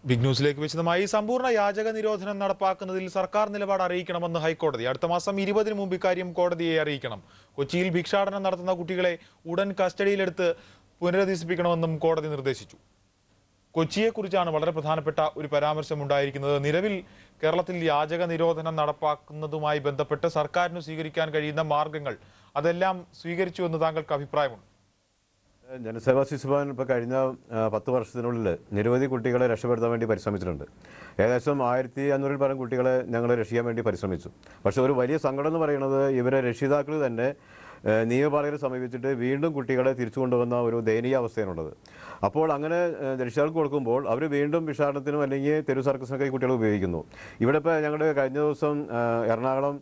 big ന്യൂസിലേക്ക് വിശദമായി സമ്പൂർണ്ണ യാചക നിരോധനം നടപ്പാക്കുന്നതിൽ സർക്കാർ നിലപാട് അറിയിക്കണമെന്ന് ഹൈക്കോടതി അടുത്ത മാസം ഇരുപതിന് മുമ്പ് ഇക്കാര്യം കോടതിയെ അറിയിക്കണം കൊച്ചിയിൽ ഭിക്ഷാടനം നടത്തുന്ന കുട്ടികളെ ഉടൻ കസ്റ്റഡിയിലെടുത്ത് പുനരധിവസിപ്പിക്കണമെന്നും കോടതി നിർദ്ദേശിച്ചു കൊച്ചിയെക്കുറിച്ചാണ് വളരെ പ്രധാനപ്പെട്ട ഒരു പരാമർശം ഉണ്ടായിരിക്കുന്നത് നിലവിൽ കേരളത്തിൽ യാചക നിരോധനം നടപ്പാക്കുന്നതുമായി ബന്ധപ്പെട്ട് സർക്കാരിന് സ്വീകരിക്കാൻ കഴിയുന്ന മാർഗങ്ങൾ അതെല്ലാം സ്വീകരിച്ചു എന്ന് താങ്കൾക്ക് അഭിപ്രായമുണ്ട് ജനസേവാ ശിശുഭവൻ ഇപ്പോൾ കഴിഞ്ഞ ആ, പത്ത് വർഷത്തിനുള്ളിൽ നിരവധി കുട്ടികളെ രക്ഷപ്പെടുത്താൻ വേണ്ടി പരിശ്രമിച്ചിട്ടുണ്ട് ഏകദേശം ആയിരത്തി അഞ്ഞൂറിൽ പരം കുട്ടികളെ ഞങ്ങൾ രക്ഷിക്കാൻ വേണ്ടി പരിശ്രമിച്ചു പക്ഷേ ഒരു വലിയ സങ്കടം എന്ന് പറയുന്നത് ഇവരെ രക്ഷിതാക്കൾ തന്നെ ഏ, നിയമപാലകരെ സമീപിച്ചിട്ട് വീണ്ടും കുട്ടികളെ തിരിച്ചു കൊണ്ടുവന്ന ഒരു ദയനീയ അവസ്ഥയാണുള്ളത് അപ്പോൾ അങ്ങനെ ഏ, രക്ഷിതാക്കൾക്ക് കൊടുക്കുമ്പോൾ അവർ വീണ്ടും വിഷാടനത്തിനും അല്ലെങ്കിൽ തെരു സർക്കസിനൊക്കെ ഈ കുട്ടികളെ ഉപയോഗിക്കുന്നു ഇവിടെ ഇപ്പോൾ ഞങ്ങളുടെ കഴിഞ്ഞ ദിവസം ആ, എറണാകുളം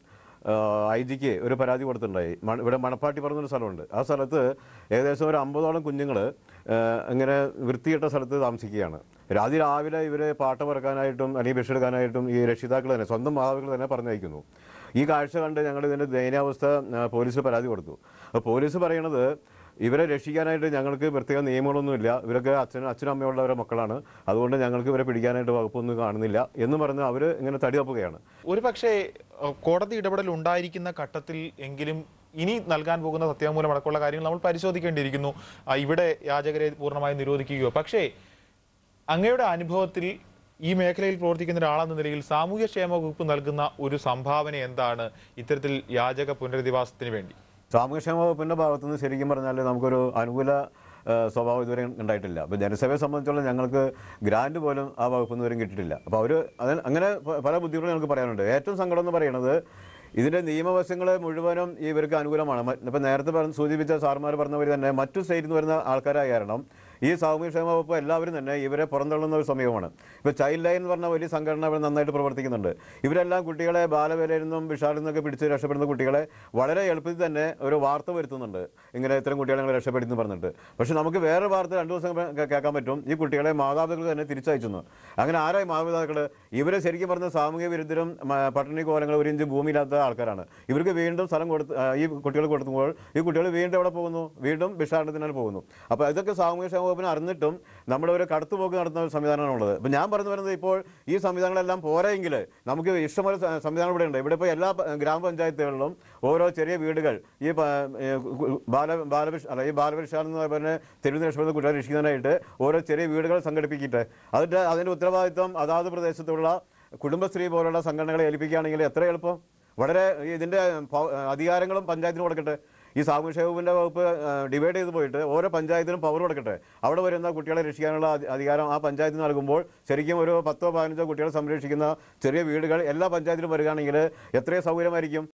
ഐ ജിക്ക് ഒരു പരാതി കൊടുത്തിട്ടുണ്ടായി മണ- ഇവിടെ മണപ്പാട്ടി പറഞ്ഞൊരു സ്ഥലമുണ്ട് ആ സ്ഥലത്ത് ഏകദേശം ഒരു അമ്പതോളം കുഞ്ഞുങ്ങൾ ഇങ്ങനെ വൃത്തിയിട്ട സ്ഥലത്ത് താമസിക്കുകയാണ് രാതി രാവിലെ ഇവരെ പാട്ട പറക്കാനായിട്ടും അല്ലെങ്കിൽ ഭിക്ഷ എടുക്കാനായിട്ടും ഈ രക്ഷിതാക്കൾ തന്നെ സ്വന്തം മാതാപിതാക്കൾ തന്നെ പറഞ്ഞയക്കുന്നു ഈ കാഴ്ച കണ്ട് ഞങ്ങൾ ഇതിൻ്റെ ദയനീയാവസ്ഥ ആ, പോലീസിൽ പരാതി കൊടുത്തു അപ്പോൾ പോലീസ് പറയണത് ഇവരെ രക്ഷിക്കാനായിട്ട് ഞങ്ങൾക്ക് പ്രത്യേക നിയമങ്ങളൊന്നുമില്ല ഇവരൊക്കെ അച്ഛനും അച്ഛനും അമ്മയുള്ളവരുടെ മക്കളാണ് അതുകൊണ്ട് ഞങ്ങൾക്ക് ഇവരെ പിടിക്കാനായിട്ട് വകുപ്പൊന്നും കാണുന്നില്ല എന്ന് പറഞ്ഞ് അവർ ഇങ്ങനെ തടി തപ്പുകയാണ് ഒരു പക്ഷേ ഏഹ്, കോടതി ഇടപെടൽ ഉണ്ടായിരിക്കുന്ന ഘട്ടത്തിൽ എങ്കിലും ഇനി നൽകാൻ പോകുന്ന സത്യവാങ്മൂലം അടക്കമുള്ള കാര്യങ്ങൾ നമ്മൾ പരിശോധിക്കേണ്ടിയിരിക്കുന്നു ആ, ഇവിടെ യാചകരെ പൂർണ്ണമായി നിരോധിക്കുകയോ പക്ഷേ അങ്ങയുടെ അനുഭവത്തിൽ ഈ മേഖലയിൽ പ്രവർത്തിക്കുന്ന ഒരാളെന്ന നിലയിൽ സാമൂഹ്യക്ഷേമ വകുപ്പ് നൽകുന്ന ഒരു സംഭാവന എന്താണ് ഇത്തരത്തിൽ യാചക പുനരധിവാസത്തിന് വേണ്ടി സാമൂഹ്യക്ഷേമ വകുപ്പിൻ്റെ ഭാഗത്തു നിന്ന് ശരിക്കും പറഞ്ഞാൽ നമുക്കൊരു അനുകൂല ആ, സ്വഭാവം ഇതുവരെ ഉണ്ടായിട്ടില്ല അപ്പോൾ ജനസേവയെ സംബന്ധിച്ചുള്ള ഞങ്ങൾക്ക് ഗ്രാൻഡ് പോലും ആ വകുപ്പിൽ നിന്ന് വരും കിട്ടിയിട്ടില്ല അപ്പോൾ അവർ അതിന് അങ്ങനെ പ- പല ബുദ്ധിമുട്ടുകളും ഞങ്ങൾക്ക് പറയാനുണ്ട് ഏറ്റവും സങ്കടം എന്ന് പറയുന്നത് ഇതിൻ്റെ നിയമവശങ്ങൾ മുഴുവനും ഇവർക്ക് അനുകൂലമാണ് മ- ഇപ്പം നേരത്തെ പറഞ്ഞ സൂചിപ്പിച്ച സാർമാർ പറഞ്ഞവർ തന്നെ മറ്റു സ്റ്റേറ്റിൽ നിന്ന് വരുന്ന ആൾക്കാരായ കാരണം ഈ സാമൂഹ്യക്ഷേമ വകുപ്പ് എല്ലാവരും തന്നെ ഇവരെ പുറന്തള്ളുന്ന ഒരു സമയമാണ് ഇപ്പോൾ ചൈൽഡ് ലൈൻ എന്ന് പറഞ്ഞ വലിയ സംഘടന ഇവിടെ നന്നായിട്ട് പ്രവർത്തിക്കുന്നുണ്ട് ഇവരെല്ലാം കുട്ടികളെ ബാലവേലയിൽ നിന്നും വിഷാലിൽ നിന്നൊക്കെ പിടിച്ച് രക്ഷപ്പെടുന്ന കുട്ടികളെ വളരെ എളുപ്പത്തിൽ തന്നെ ഒരു വാർത്ത വരുത്തുന്നുണ്ട് ഇങ്ങനെ ഇത്തരം കുട്ടികളെ ഞങ്ങൾ രക്ഷപ്പെടുത്തി എന്ന് പറഞ്ഞിട്ട് പക്ഷേ നമുക്ക് വേറെ വാർത്ത രണ്ടു ദിവസം കേ- കേൾക്കാൻ പറ്റും ഈ കുട്ടികളെ മാതാപിതാക്കൾ തന്നെ തിരിച്ചയച്ചെന്ന് അങ്ങനെ ആരായി മാതാപിതാക്കൾ ഇവരെ ശരിക്കും പറഞ്ഞ സാമൂഹ്യ വിരുദ്ധരും മ- പട്ടിണി കോലങ്ങൾ ഒരു ഇഞ്ച് ഭൂമിയില്ലാത്ത ആൾക്കാരാണ് ഇവർക്ക് വീണ്ടും സ്ഥലം കൊടുത്ത് ആ, ഈ കുട്ടികൾ കൊടുക്കുമ്പോൾ ഈ കുട്ടികൾ വീണ്ടും എവിടെ പോകുന്നു വീണ്ടും ഭിക്ഷാടനത്തിനാണ് പോകുന്നു അപ്പോൾ ഇതൊക്കെ സാമൂഹ്യക്ഷേമ വകുപ്പിന് അറിഞ്ഞിട്ടും നമ്മളൊരു കടത്തുപോക്ക് നടത്തുന്ന ഒരു സംവിധാനമാണുള്ളത് അപ്പോൾ ഞാൻ പറഞ്ഞു വരുന്നത് ഇപ്പോൾ ഈ സംവിധാനങ്ങളെല്ലാം പോരെങ്കിൽ നമുക്ക് ഇഷ്ടംപോലെ സ- സംവിധാനം ഇവിടെ ഉണ്ട് ഇവിടെ ഇപ്പോൾ എല്ലാ പ- ഗ്രാമപഞ്ചായത്തുകളിലും ഓരോ ചെറിയ വീടുകൾ ഈ പ- ഏ, കു- ബാല ബാലഭിഷ അല്ല ഈ ബാലഭിഷാൻ എന്ന് പറഞ്ഞ തെരുവ് രക്ഷപ്പെടുന്ന കുട്ടികളെ രക്ഷിക്കാനായിട്ട് ഓരോ ചെറിയ വീടുകൾ സംഘടിപ്പിക്കിയിട്ട് അതിൻ്റെ അതിൻ്റെ ഉത്തരവാദിത്വം അതാത് പ്രദേശത്തുള്ള കുടുംബശ്രീ പോലുള്ള സംഘടനകളെ ഏൽപ്പിക്കുകയാണെങ്കിൽ എത്ര എളുപ്പം വളരെ ഇതിൻ്റെ പവ- അധികാരങ്ങളും പഞ്ചായത്തിന് കൊടുക്കട്ടെ ഈ സാമൂഹ്യ വകുപ്പിൻ്റെ വകുപ്പ് ഡിവൈഡ് ചെയ്ത് പോയിട്ട് ഓരോ പഞ്ചായത്തിനും പവർ കൊടുക്കട്ടെ അവിടെ വരുന്ന കുട്ടികളെ രക്ഷിക്കാനുള്ള അധി- അധികാരം ആ പഞ്ചായത്തിന് നൽകുമ്പോൾ ശരിക്കും ഒരു പത്തോ പതിനഞ്ചോ കുട്ടികളെ സംരക്ഷിക്കുന്ന ചെറിയ വീടുകൾ എല്ലാ പഞ്ചായത്തിലും വരികയാണെങ്കിൽ എത്രയോ സൗകര്യമായിരിക്കും